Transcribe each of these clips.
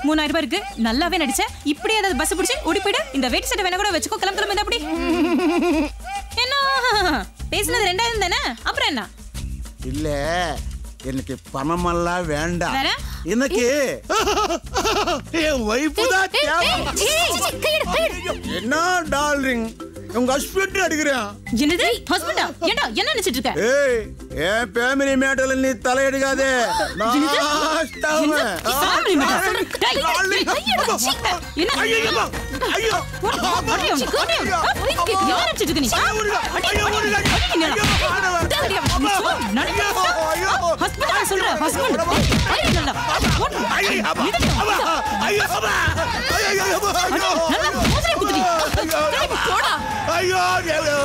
மூணாயிரம் ரூபாய் இருக்கு நல்லாவே நடிச்ச இப்படி ஏதாவது பஸ் பிடிச்சி ஓடி போயிடு இந்த வெயிட் சட்டை வேணா கூட வச்சுக்கோ கிளம்பு கிளம்பு அப்படி என்ன பேசுனது ரெண்டாயிரம் தானே அப்புறம் என்ன இல்ல எனக்கு பணமெல்லாம் வேண்டாம் வேற? எனக்கு என் ஒய்ஃபு தான் தேவை. என்ன டார்லிங் உங்க ஹஸ்பண்ட் அடிக்கிறேன் என்னது ஹஸ்பண்டா ஏண்டா என்ன நினைச்சிட்டு இருக்க ஏய் என் ஃபேமிலி மேட்டர்ல நீ தலையெடுக்காதே நான் என்னது? ஆஸ்தாவேன். என்னது? family matter? டேய், டார்லிங். கையெடு, சீ. என்ன? ஐயோ, ஐயோ. போடு, போடு, போடு, போடு. ஆ, யார் அடிச்சிட்டு இருக்க நீ? ஆ? அடி, ஐயோ, அடி, ஐயோ, அடி, நீ ஐயோ, நல்லா. ஆண்டவன். அடி, அடி, அடி. நீ சும்மா நடந்து ஐயோ, ஐயோ. husband ஆ சொல்றேன், husband. அடி, நல்லா. போடு. ஐயோ, அப்பா. மிதிச்சு, அப்பா. ஐயோ, அப்பா. ஐயோ, ஐயோ, அப்பா. ஐயோ. நல்லா மோதிரை குத்துடி. ஐயோ, திரும்பி போடா. ஐயோ, ஐயோ.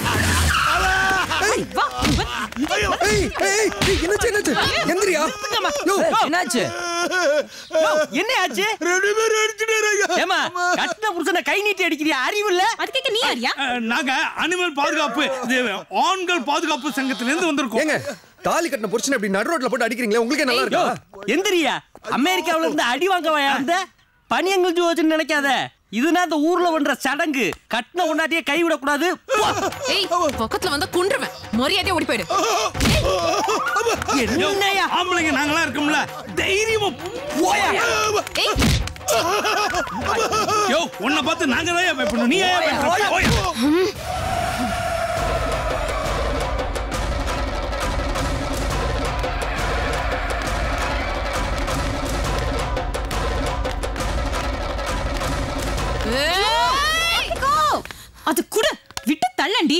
வா, வா. ஐயோ. ஏய் ஏய் ஏய், என்னாச்சு என்னாச்சு எந்திரியா யோ, என்னாச்சு யோ, என்ன ஆச்சு ரெண்டு பேரும் அடிச்சுட்டாரு ஐயா. ஏமா கட்டின புருஷனை கை நீட்டி அடிக்கிறியா அறிவு இல்ல அது கேட்க நீ யாரியா அஹ், நாங்க அனிமல் பாதுகாப்பு இது ஆண்கள் பாதுகாப்பு சங்கத்துல இருந்து வந்திருக்கோம் ஏங்க தாலி கட்டின புருஷன் அப்படி நடு ரோட்ல போட்டு அடிக்கிறீங்களே உங்களுக்கே நல்லா யோ இருக்கா எந்திரியா அமெரிக்காவுல இருந்து அடி வாங்க வந்த பனியங்கள் ஜோதின்னு நினைக்காத இதுனா இந்த ஊர்ல பண்ற சடங்கு கட்டின உண்டாட்டியே கை விடக்கூடாது போ. ஏய் பக்கத்துல வந்தா குண்டுருவேன் மரியாதையா ஓடி போயிடு என்னய்யா ஆம்பளைங்க நாங்களாம் இருக்கோம்ல தைரியமா போயா ஏய் யோ உன்னை பார்த்து நாங்க தான் பயப்படணும் நீ ஏன் பயப்படணும் போயா ஏய்! அது குடு விட்டு தள்ளண்டி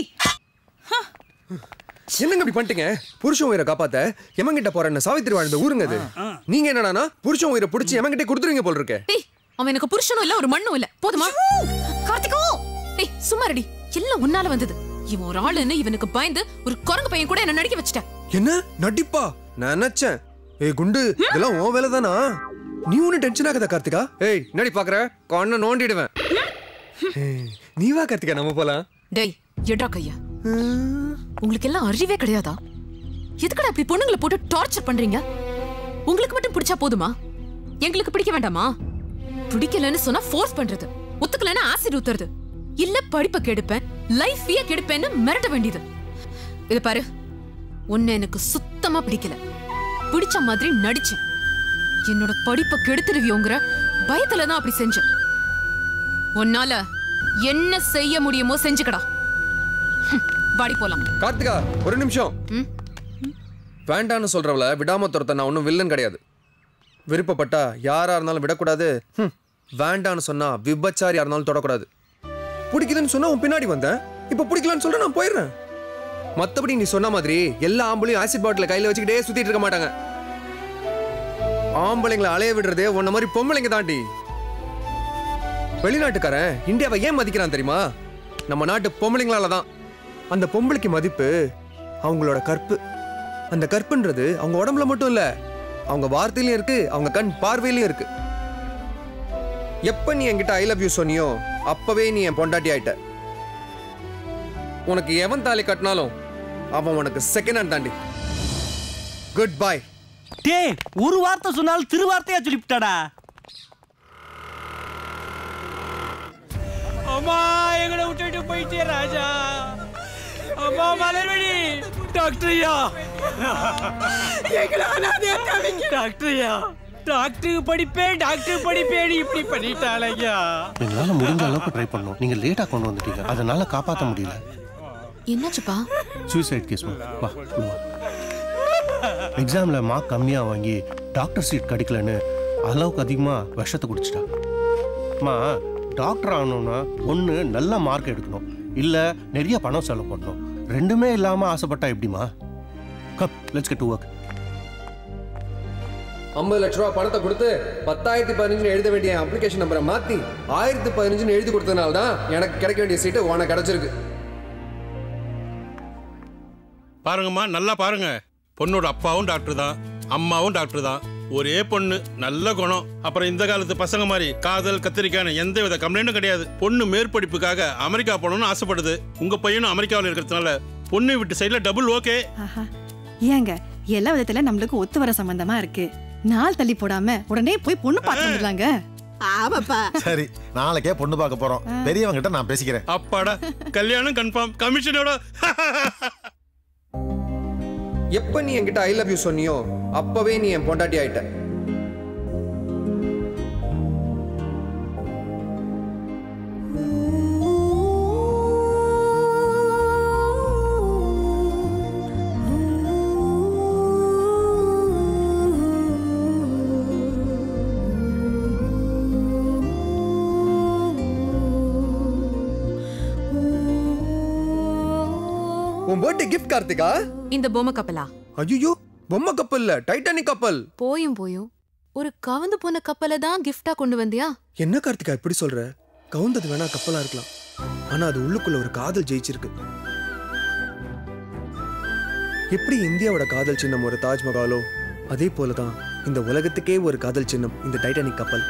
என்னங்க இப்படி பண்ணிட்டீங்க புருஷன் உயிரை காப்பாத்த எமங்கிட்ட போறேன்னு சாவித்திரி வாழ்ந்த ஊருங்க அது நீங்க என்னடானா புருஷன் உயிரை புடிச்சு எமங்கிட்ட கொடுத்துருவீங்க போல இருக்கே டேய் அவன் எனக்கு புருஷனும் இல்ல ஒரு மண்ணும் இல்ல போதுமா கார்த்திகோ டேய் சும்மா ரெடி எல்லாம் உன்னால வந்தது இவன் ஒரு ஆளுன்னு இவனுக்கு பயந்து ஒரு குரங்கு பையன் கூட என்ன நடிக்க வச்சுட்டேன் என்ன நடிப்பா நான் நினைச்சேன் ஏய் குண்டு இதெல்லாம் உன் வேலை தானா நீ ஒன்னும் டென்ஷன் ஆகாத கார்த்திகா ஏய் நடி பாக்குற கண்ணை நோண்டிடுவேன் ஏய், நீ வா கார்த்திகா நம்ம போலாம் டேய் எட்ரா கையா உங்களுக்கு எல்லாம் அறிவே கிடையாதா எதுக்குடா இப்படி பொண்ணுங்களை போட்டு டார்ச்சர் பண்றீங்க உங்களுக்கு மட்டும் பிடிச்சா போதுமா எங்களுக்கு பிடிக்க வேண்டாமா பிடிக்கலன்னு சொன்னா ஃபோர்ஸ் பண்றது ஒத்துக்கலன்னா ஆசிட் ஊத்துறது இல்ல படிப்பை கெடுப்பேன் லைஃபையே கெடுப்பேன்னு மிரட்ட வேண்டியது இது பாரு உன்னை எனக்கு சுத்தமா பிடிக்கல பிடிச்ச மாதிரி நடிச்சேன் என்னோட படிப்பை கெடுத்துருவியோங்கிற பயத்துல தான் அப்படி செஞ்சேன் உன்னால என்ன செய்ய முடியுமோ செஞ்சுக்கடா ஹம், வாடி போலாம் கார்த்திகா ஒரு நிமிஷம் ம்? வேண்டான்னு சொல்றவள விடாம துரத்த நான் ஒன்றும் வில்லன் கிடையாது விருப்பப்பட்டா யாரா இருந்தாலும் விடக்கூடாது ஹம், வேண்டான்னு சொன்னா விபச்சாரியா இருந்தாலும் தொடக்கூடாது பிடிக்குதுன்னு சொன்னா உன் பின்னாடி வந்தேன் இப்ப பிடிக்கலன்னு சொல்ற நான் போயிடுறேன் மத்தபடி நீ சொன்ன மாதிரி எல்லா ஆம்பளையும் ஆசிட் பாட்டில கையில வச்சுக்கிட்டே சுத்திட்டு இருக்க மாட்டாங்க ஆம்பளைங்களை அலைய விடுறதே உன்ன மாதிரி பொம்பளைங்க தாண்டி வெளிநாட்டுக்காரன் இந்தியாவை ஏன் மதிக்கிறான் தெரியுமா நம்ம நாட்டு பொம்பளைங்களால தான் அந்த பொம்பளைக்கு மதிப்பு அவங்களோட கற்பு அந்த கற்புன்றது அவங்க உடம்புல மட்டும் இல்ல அவங்க வார்த்தையிலயும் இருக்கு அவங்க கண் பார்வையிலயும் இருக்கு எப்ப நீ என்கிட்ட ஐ லவ் யூ சொன்னியோ அப்பவே நீ என் பொண்டாட்டி ஆயிட்ட உனக்கு எவன் தாலி கட்டினாலும் அவன் உனக்கு செகண்ட் ஹேண்ட் தாண்டி குட் பை டேய் ஒரு வார்த்தை சொன்னாலும் திருவார்த்தையா சொல்லிவிட்டாடா அம்மா எங்களை விட்டுட்டு போயிட்டே ராஜா அம்மா மலர்வழி டாக்டர் ஐயா எங்களை அனாதையா தவிக்க டாக்டர் ஐயா டாக்டருக்கு படிப்பேன் டாக்டர் படிப்பேன் இப்படி பண்ணிட்டாள் ஐயா எங்களால முடிஞ்ச அளவுக்கு ட்ரை பண்ணோம் நீங்க லேட்டா கொண்டு வந்துட்டீங்க அதனால காப்பாத்த முடியல என்னாச்சுப்பா சூசைட் கேஸ் வா எக்ஸாம்ல மார்க் கம்மியா வாங்கி டாக்டர் சீட் கிடைக்கலன்னு அளவுக்கு அதிகமா விஷத்தை குடிச்சிட்டா அம்மா டாக்டர் ஆகணும்னா ஒன்று நல்ல மார்க் எடுக்கணும் இல்லை நிறைய பணம் செலவு பண்ணணும் ரெண்டுமே இல்லாமல் ஆசைப்பட்டா எப்படிமா கப் லெட்ஸ் கெட் டு ஒர்க் ஐம்பது லட்ச ரூபா பணத்தை கொடுத்து பத்தாயிரத்தி பதினஞ்சுன்னு எழுத வேண்டிய அப்ளிகேஷன் நம்பரை மாத்தி ஆயிரத்தி பதினஞ்சுன்னு எழுதி கொடுத்ததுனால தான் எனக்கு கிடைக்க வேண்டிய சீட்டு உனக்கு கிடைச்சிருக்கு பாருங்கம்மா நல்லா பாருங்க பொண்ணோட அப்பாவும் டாக்டர் தான் அம்மாவும் டாக்டர் தான் ஒரே பொண்ணு நல்ல குணம் அப்புறம் இந்த காலத்து பசங்க மாதிரி காதல் கத்திரிக்கான எந்த வித கம்ப்ளைண்ட்டும் கிடையாது பொண்ணு மேற்படிப்புக்காக அமெரிக்கா போகணும்னு ஆசைப்படுது உங்க பையனும் அமெரிக்காவில் இருக்கிறதுனால பொண்ணு விட்டு சைடில் டபுள் ஓகே ஆஹா ஏங்க எல்லா விதத்துல நம்மளுக்கு ஒத்து வர சம்பந்தமா இருக்கு நாள் தள்ளி போடாம உடனே போய் பொண்ணு பார்த்து வந்துடலாங்க ஆமாப்பா சரி நாளைக்கே பொண்ணு பார்க்க போறோம் பெரியவங்க கிட்ட நான் பேசிக்கிறேன் அப்பாடா கல்யாணம் கன்ஃபார்ம் கமிஷனோட எப்ப நீ என்கிட்ட ஐ லவ் யூ சொன்னியோ அப்பவே நீ என் பொண்டாட்டி ஆயிட்ட உன் பர்த்டே கிஃப்ட் கார்த்திகா இந்த பொம்மை கப்பலா ஐயோ பொம்மை கப்பல் இல்ல டைட்டானிக் கப்பல் போயும் போயும் ஒரு கவந்து போன கப்பலை தான் கிஃப்டா கொண்டு வந்தியா என்ன கார்த்திகா இப்படி சொல்ற கவுந்தது வேணா கப்பலா இருக்கலாம் ஆனா அது உள்ளுக்குள்ள ஒரு காதல் ஜெயிச்சிருக்கு எப்படி இந்தியாவோட காதல் சின்னம் ஒரு தாஜ்மஹாலோ அதே போலதான் இந்த உலகத்துக்கே ஒரு காதல் சின்னம் இந்த டைட்டானிக் கப்பல்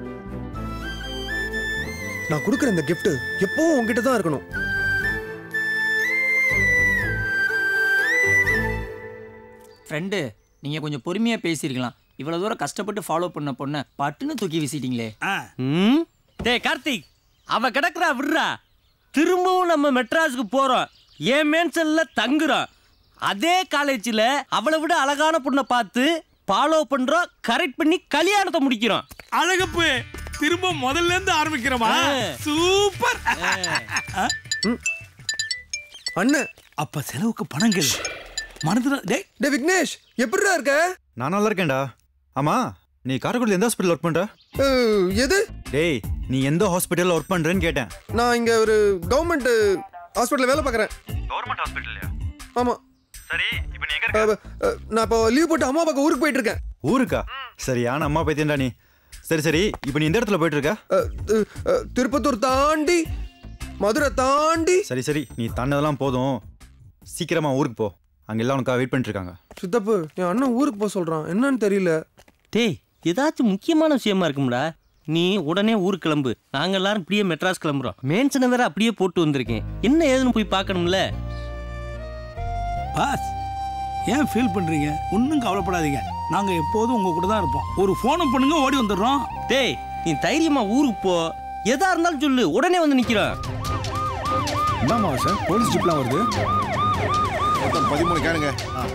நான் கொடுக்குற இந்த gift எப்பவும் உன்கிட்ட தான் இருக்கணும் ஃப்ரெண்டு நீங்க கொஞ்சம் பொறுமையா பேசியிருக்கலாம் இவ்வளவு தூரம் கஷ்டப்பட்டு ஃபாலோ பண்ண பொண்ணை பட்டுன்னு தூக்கி வீசிட்டீங்களே ம் டேய் கார்த்திக் அவ கிடக்குறா விடுறா திரும்பவும் நம்ம மெட்ராஸுக்கு போறோம் ஏன் மேன்சன்ல தங்குறோம் அதே காலேஜில் அவளை விட அழகான பொண்ணை பார்த்து ஃபாலோ பண்றோம் கரெக்ட் பண்ணி கல்யாணத்தை முடிக்கிறோம் அழகப்பு திரும்ப முதல்ல இருந்து ஆரம்பிக்கிறோமா ஆ. சூப்பர் அண்ணன் அப்ப செலவுக்கு பணங்கள் மனதுல டேய் டே விக்னேஷ் எப்படிடா இருக்க நான் நல்லா இருக்கேன்டா ஆமா நீ காரைக்குடியில் எந்த ஹாஸ்பிட்டல் ஒர்க் பண்ற அஹ், எது டேய் நீ எந்த ஹாஸ்பிட்டல்ல ஒர்க் பண்றேன்னு கேட்டேன் நான் இங்க ஒரு கவர்மெண்ட் ஹாஸ்பிட்டல் வேலை பார்க்குறேன் கவர்மெண்ட் ஹாஸ்பிட்டல்லையா ஆமா சரி இப்போ நீ எங்க அஹ், அஹ், நான் இப்போ லீவ் போட்டு அம்மா பார்க்க ஊருக்கு போயிட்டு இருக்கேன் ஊருக்கா சரியான அம்மா பைத்தியம்டா நீ சரி சரி இப்போ நீ எந்த இடத்துல போயிட்டு இருக்க அஹ், து- அஹ், திருப்பத்தூர் தாண்டி மதுரை தாண்டி சரி சரி நீ தாண்டதெல்லாம் போதும் சீக்கிரமா ஊருக்கு போ அங்க எல்லாம் உனக்காக வெயிட் பண்ணிட்டு இருக்காங்க சித்தப்பு என் அண்ணன் ஊருக்கு போக சொல்றான் என்னன்னு தெரியல டேய் ஏதாச்சும் முக்கியமான விஷயமா இருக்கும்டா நீ உடனே ஊருக்கு கிளம்பு நாங்க எல்லாரும் இப்படியே மெட்ராஸ் கிளம்புறோம் மேன்சனை வேற அப்படியே போட்டு வந்திருக்கேன் என்ன ஏதுன்னு போய் பார்க்கணும்ல பாஸ் ஏன் ஃபீல் பண்றீங்க ஒன்றும் கவலைப்படாதீங்க நாங்க எப்போதும் உங்க கூட தான் இருப்போம் ஒரு ஃபோனும் பண்ணுங்க ஓடி வந்துடுறோம் டேய் நீ தைரியமா ஊருக்கு போ எதா இருந்தாலும் சொல்லு உடனே வந்து நிக்கிறோம் என்னம்மா சார் போலீஸ் ஜிப்லாம் வருது மொத்தம் பதிமூணு கேளுங்க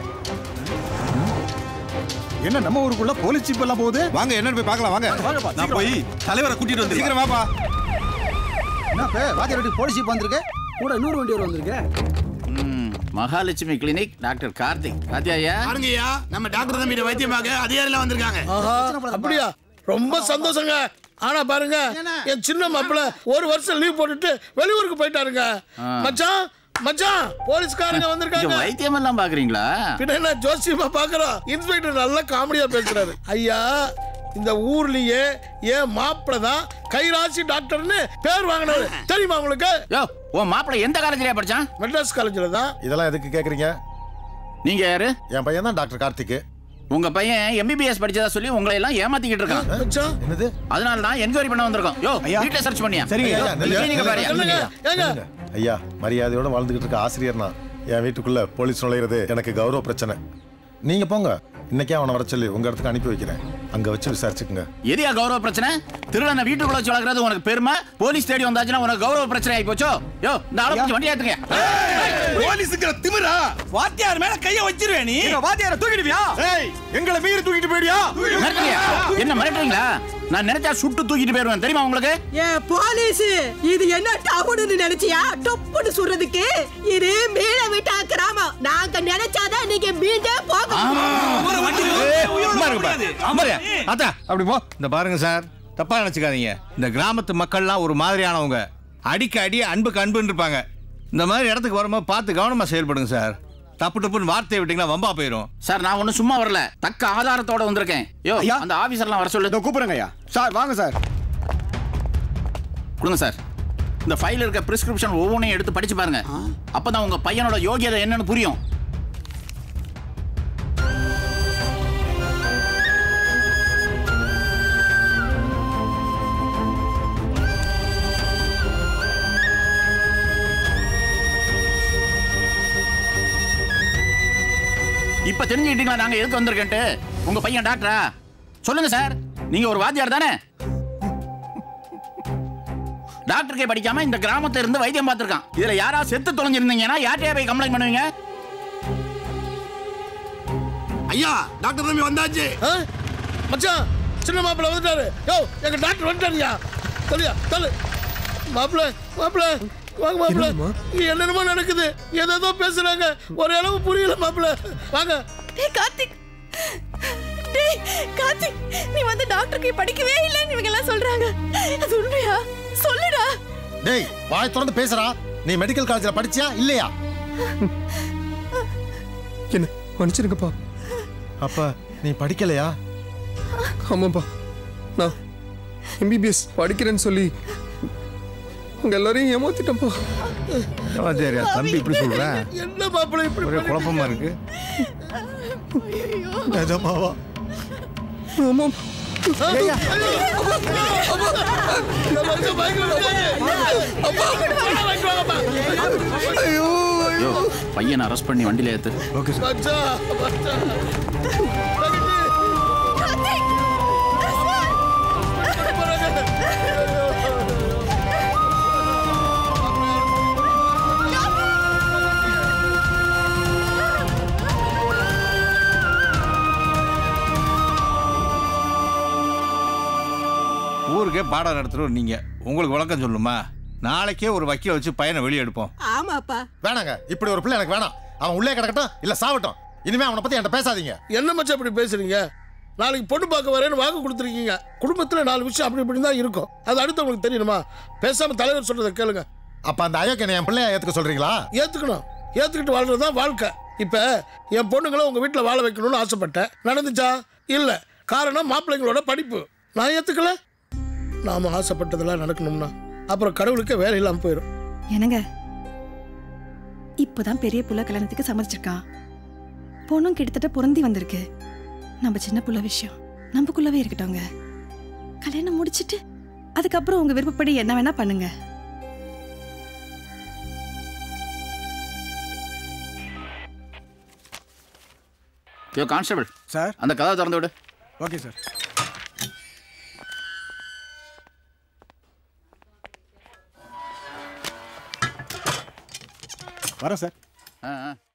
என்ன நம்ம ஊருக்குள்ள போலீஸ் ஜிப் எல்லாம் போகுது வாங்க என்னன்னு போய் பார்க்கலாம் வாங்க நான் போய் தலைவரை கூட்டிட்டு வந்து சீக்கிரம் வாப்பா என்ன வாத்தியார் வீட்டுக்கு போலீஸ் ஜிப் வந்திருக்கு கூட இன்னொரு வண்டி ஒரு வந்திருக்கு மகாலட்சுமி கிளினிக் டாக்டர் கார்த்திக் பாத்தியாயா பாருங்கய்யா நம்ம டாக்டர் தம்பி வைத்தியம் பார்க்க அதிகாரிலாம் வந்திருக்காங்க அப்படியா ரொம்ப சந்தோஷங்க ஆனா பாருங்க என் சின்ன மாப்பிள்ள ஒரு வருஷம் லீவ் போட்டுட்டு வெளியூருக்கு போயிட்டாருங்க மச்சான் மச்சான் போலீஸ்காரங்க இங்க வந்திருக்காங்க வைத்தியம் எல்லாம் பாக்குறீங்களா பின்ன என்ன ஜோசியமா பாக்குறோம் இன்ஸ்பெக்டர் நல்லா காமெடியா பேசுறாரு ஐயா இந்த ஊர்லயே ஏன் மாப்பிள்ள தான் கைராசி டாக்டர்னு பேர் வாங்கினவர் தெரியுமா உங்களுக்கு யோ உன் மாப்பிள்ளை எந்த காலேஜ்லயா படிச்சான் மெட்ராஸ் காலேஜ்ல தான் இதெல்லாம் எதுக்கு கேக்குறீங்க நீங்க யாரு என் பையன் தான் டாக்டர் கார்த்திக் உங்க பையன் எம்பிபிஎஸ் படிச்சதா சொல்லி உங்களை எல்லாம் ஏமாத்திக்கிட்டு இருக்கான் மச்சான் என்னது அதனால தான் என்கொயரி பண்ண வந்திருக்கோம் யோ வீட்டுல சர்ச் பண்ணியா சரிங்க ஐயா, நில்லுங்க. கிளினிக்க பாரியா என்னங்க ஏங்க ஐயா மரியாதையோட வாழ்ந்துகிட்டு இருக்க ஆசிரியர் நான் என் வீட்டுக்குள்ள போலீஸ் நுழையிறது எனக்கு கௌரவ பிரச்சனை நீங்க போங்க இன்னைக்கே அவனை வர சொல்லி உங்க இடத்துக்கு அனுப்பி வைக்கிறேன் அங்க வச்சு விசாரிச்சுக்குங்க எதியா கௌரவ பிரச்சனை திருடனை வீட்டுக்குள்ள வச்சு வளர்க்கறது உனக்கு பெருமை போலீஸ் தேடி வந்தாச்சுன்னா உனக்கு கௌரவ பிரச்சனை ஆகி போச்சோ யோ இந்த ஆளை பிடிச்சி வண்டி ஏத்துங்க போலீஸுக்கு திமிரா வாத்தியார் மேல கைய வச்சிருவே நீ வாத்தியார தூக்கிடுவியா ஏய் எங்களை மீறி தூக்கிட்டு போயிடியா மிரட்டுறியா? என்ன மிரட்டுறீங்களா நான் நினைச்சா சுட்டு தூக்கிட்டு போயிருவேன் தெரியுமா உங்களுக்கு ஏ போலீஸ் இது என்ன டவுன்னு நினைச்சியா டொப்புன்னு சொல்றதுக்கு இது மீன விட்டா கிராமம் நாங்க நினைச்சாதான் நீங்க மீண்டே போக அத்தா அப்படி போ இந்த பாருங்க சார் தப்பா நினைச்சுக்காதீங்க இந்த கிராமத்து மக்கள்லாம் ஒரு மாதிரியானவங்க அடிக்க அடி அன்புக்கு அன்புன்னு இருப்பாங்க இந்த மாதிரி இடத்துக்கு வரும்போது பார்த்து கவனமா செயல்படுங்க சார் தப்பு டப்புன்னு வார்த்தையை விட்டீங்கன்னா வம்பா போயிடும் சார் நான் ஒன்றும் சும்மா வரல தக்க ஆதாரத்தோட வந்திருக்கேன் யோ அந்த ஆபீசர்லாம் வர சொல்லு கூப்பிடுங்க ஐயா சார் வாங்க சார் கொடுங்க சார் இந்த ஃபைல் இருக்க பிரிஸ்கிரிப்ஷன் ஒவ்வொன்றையும் எடுத்து படிச்சு பாருங்க அப்பதான் உங்க பையனோட யோகியதை என்னன்னு புரியும் இப்ப தெரிஞ்சுக்கிட்டீங்களா நாங்க எதுக்கு வந்திருக்கேன்ட்டு உங்க பையன் டாக்டரா சொல்லுங்க சார் நீங்க ஒரு வாத்தியார் தானே டாக்டருக்கே படிக்காம இந்த கிராமத்துல இருந்து வைத்தியம் பார்த்திருக்கான் இதுல யாரா செத்து தொலைஞ்சிருந்தீங்கன்னா யார்கிட்டயா போய் கம்ப்ளைண்ட் பண்ணுவீங்க ஐயா டாக்டர் தம்பி வந்தாச்சு ஆ? மச்சான் சின்ன மாப்பிள்ள வந்துட்டாரு யோ எங்க டாக்டர் வந்துட்டாருயா சொல்லியா சொல்லு மாப்பிள்ள மாப்பிள்ள வாங்க மாப்பிள்ள இங்க என்னென்னமோ நடக்குது ஏதேதோ பேசுறாங்க ஒரு அளவு புரியல மாப்பிள்ள வாங்க டேய் கார்த்திக் டேய் கார்த்திக் நீ வந்து டாக்டருக்கு படிக்கவே இல்லைன்னு இவங்க எல்லாம் சொல்றாங்க அது உண்மையா சொல்லுடா டேய் வாய் திறந்து பேசுறா நீ மெடிக்கல் காலேஜ்ல படிச்சியா இல்லையா என்ன மன்னிச்சிருங்கப்பா அப்ப நீ படிக்கலையா ஆமாப்பா நான் எம்பிபிஎஸ் படிக்கிறேன்னு சொல்லி உங்க எல்லாரையும் ஏமாத்திட்டேன்ப்பா சரியா தம்பி இப்படி சொல்றேன் என்ன மாப்பிள்ள இப்படி ஒரே குழப்பமா இருக்கு நிஜமாவா ஆமாம் ஐயோ பையனை அரெஸ்ட் பண்ணி வண்டியில ஏத்து ஓகே மச்சான் மச்சான் ஊருக்கே பாடம் நடத்துறோம் நீங்க உங்களுக்கு விளக்கம் சொல்லுமா நாளைக்கே ஒரு வக்கீல வச்சு பையனை வெளியே எடுப்போம் ஆமாப்பா வேணாங்க இப்படி ஒரு பிள்ளை எனக்கு வேணாம் அவன் உள்ளே கிடக்கட்டும் இல்ல சாவட்டும் இனிமே அவனை பத்தி என்கிட்ட பேசாதீங்க என்ன மச்சான் இப்படி பேசுறீங்க நாளைக்கு பொண்ணு பார்க்க வரேன்னு வாக்கு கொடுத்துருக்கீங்க குடும்பத்துல நாலு விஷயம் அப்படி இப்படி தான் இருக்கும் அது அடுத்தவங்களுக்கு தெரியணுமா பேசாம தலைவர் சொல்றதை கேளுங்க அப்ப அந்த அயோக்கியனை என் பிள்ளைய ஏத்துக்க சொல்றீங்களா ஏத்துக்கணும் ஏத்துக்கிட்டு வாழ்றது தான் வாழ்க்கை இப்ப என் பொண்ணுங்களை உங்க வீட்டுல வாழ வைக்கணும்னு ஆசைப்பட்டேன் நடந்துச்சா இல்ல காரணம் மாப்பிள்ளைங்களோட படிப்பு நான் ஏத்துக்கல நாம ஆசைப்பட்டதெல்லாம் நடக்கணும்னா அப்புறம் கடவுளுக்கே வேலை இல்லாம போயிடும் என்னங்க இப்போதான் பெரிய புள்ள கல்யாணத்துக்கு சம்மதிச்சிருக்கான் பொண்ணும் கிட்டத்தட்ட பொருந்தி வந்திருக்கு நம்ம சின்ன புள்ள விஷயம் நமக்குள்ளவே இருக்கட்டோங்க கல்யாணம் முடிச்சிட்டு அதுக்கப்புறம் உங்க விருப்பப்படி என்ன வேணா பண்ணுங்க யோ கான்ஸ்டபிள் சார் அந்த கதவை திறந்து விடு ஓகே சார் வரேன் சார் ஆ ஆ